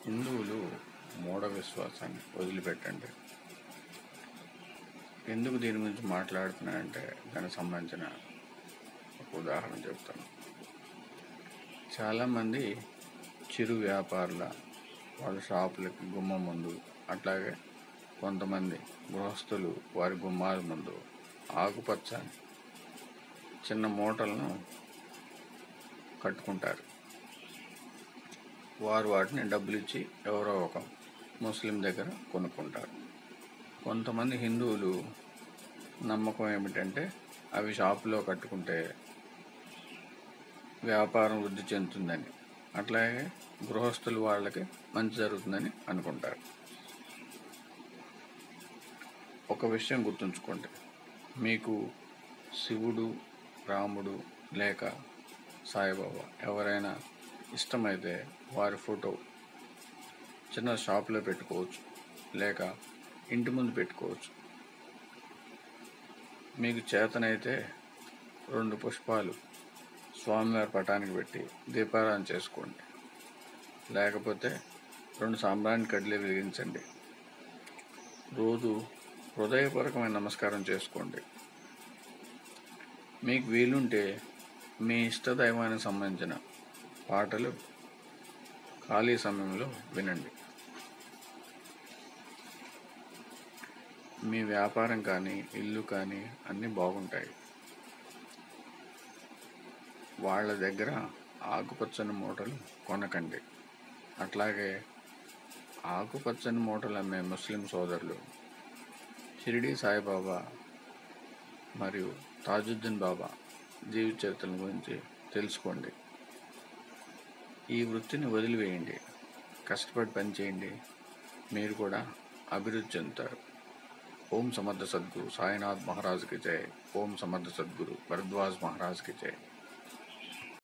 హిందువులు మూఢ విశ్వాసాన్ని వదిలిపెట్టండి ఎందుకు దీని గురించి మాట్లాడుతున్నానంటే దానికి సంబంధించిన ఒక ఉదాహరణ చెప్తాను చాలామంది చిరు వ్యాపారుల వాళ్ళ షాపులకి గుమ్మం ముందు అట్లాగే కొంతమంది గృహస్థులు వారి గుమ్మాల ముందు ఆకుపచ్చ చిన్న మూటలను కట్టుకుంటారు వారు వాటిని డబ్బులు ఇచ్చి ఎవరో ఒక ముస్లిం దగ్గర కొనుక్కుంటారు కొంతమంది హిందువులు నమ్మకం ఏమిటంటే అవి షాపులో కట్టుకుంటే వ్యాపారం వృద్ధి చెందుతుందని అట్లాగే గృహస్థులు వాళ్ళకి మంచి జరుగుతుందని అనుకుంటారు ఒక విషయం గుర్తుంచుకోండి మీకు శివుడు రాముడు లేక సాయిబాబా ఎవరైనా ఇష్టమైతే వారి ఫోటో చిన్న షాప్లో పెట్టుకోవచ్చు లేక ఇంటి ముందు పెట్టుకోవచ్చు మీకు చేతనైతే రెండు పుష్పాలు స్వామివారి పటానికి పెట్టి దీపారాధన చేసుకోండి లేకపోతే రెండు సాంబ్రాణి కడ్లే వెలిగించండి రోజు హృదయపూర్వకమైన నమస్కారం చేసుకోండి మీకు వీలుంటే మీ ఇష్ట దైవానికి సంబంధించిన పాటలు ఖాళీ సమయంలో వినండి మీ వ్యాపారం కానీ ఇల్లు కానీ అన్నీ బాగుంటాయి వాళ్ళ దగ్గర ఆకుపచ్చని మూటలు కొనకండి అట్లాగే ఆకుపచ్చని మూటలు అమ్మే ముస్లిం సోదరులు షిరిడి సాయిబాబా మరియు తాజుద్దీన్ బాబా జీవిత చరిత్రల గురించి తెలుసుకోండి ఈ వృత్తిని వదిలివేయండి కష్టపడి పనిచేయండి మీరు కూడా అభివృద్ధి చెందుతారు ఓం సమర్థ సద్గురు సాయినాథ్ మహారాజ్కి జై ఓం సమర్థ సద్గురు భరద్వాజ్ మహారాజ్కి జై